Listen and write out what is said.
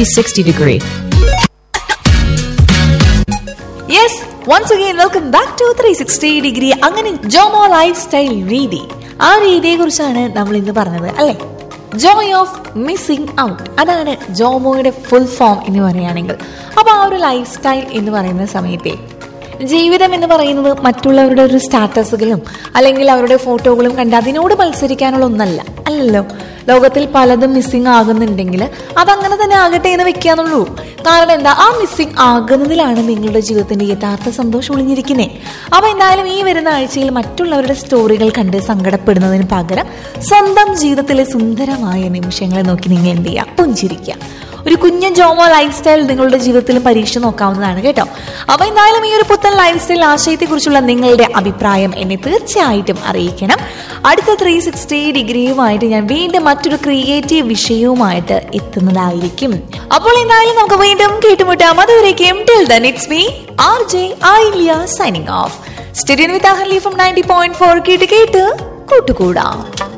360 degree. Yes once again welcome back to three sixty degree അങ്ങനെ ജോമോ life style രീതി ആ രീതിയെ കുറിച്ചാണ് നമ്മൾ ഇന്ന് പറഞ്ഞത് അല്ലേ ജോയ് ഓഫ് മിസ്സിംഗ് ഔട്ട് അതാണ് ജോമോയുടെ ഫുൾ ഫോം എന്ന് പറയുകയാണെങ്കിൽ അപ്പൊ ആ ഒരു ലൈഫ് സ്റ്റൈൽ എന്ന് പറയുന്ന സമയത്തെ ജീവിതം എന്ന് പറയുന്നത് മറ്റുള്ളവരുടെ ഒരു സ്റ്റാറ്റസുകളും അല്ലെങ്കിൽ അവരുടെ ഫോട്ടോകളും കണ്ട് അതിനോട് മത്സരിക്കാനുള്ള ഒന്നല്ല അല്ലല്ലോ ലോകത്തിൽ പലതും മിസ്സിംഗ് ആകുന്നുണ്ടെങ്കിൽ അതങ്ങനെ തന്നെ ആകട്ടെ എന്ന് വെക്കാന്നുള്ളൂ കാരണം എന്താ ആ മിസ്സിംഗ് ആകുന്നതിലാണ് നിങ്ങളുടെ ജീവിതത്തിന്റെ യഥാർത്ഥ സന്തോഷം ഒളിഞ്ഞിരിക്കുന്നത് അപ്പൊ എന്തായാലും ഈ വരുന്ന ആഴ്ചയിൽ മറ്റുള്ളവരുടെ സ്റ്റോറികൾ കണ്ട് സങ്കടപ്പെടുന്നതിന് പകരം സ്വന്തം ജീവിതത്തിലെ സുന്ദരമായ നിമിഷങ്ങളെ നോക്കി നിങ്ങൾ എന്ത് ചെയ്യുക പുഞ്ചിരിക്കുക ഒരു കുഞ്ഞൻ ജോമോ ലൈഫ് സ്റ്റൈൽ നിങ്ങളുടെ ജീവിതത്തിലും പരീക്ഷ നോക്കാവുന്നതാണ് കേട്ടോ അപ്പൊ എന്തായാലും ഈ ഒരു പുത്തൻ ലൈഫ് സ്റ്റൈൽ ആശയത്തെ കുറിച്ചുള്ള നിങ്ങളുടെ അഭിപ്രായം എന്നെ തീർച്ചയായിട്ടും അറിയിക്കണം അടുത്ത ത്രീ സിക്സ്റ്റി ഡിഗ്രിയുമായിട്ട് ഞാൻ വീണ്ടും മറ്റൊരു ക്രിയേറ്റീവ് വിഷയവുമായിട്ട് എത്തുന്നതായിരിക്കും അപ്പോൾ എന്തായാലും നമുക്ക് വീണ്ടും കേട്ടുമുട്ടാം അതുവരേക്കും till then it's me R J Ailiya signing off സ്റ്റഡിയൻ വിത്ത് അഹർലി ഫ്രം നയൻറ്റി പോയിന്റ് ഫോർ കേട്ട് കേട്ട് കൂട്ടുകൂടാം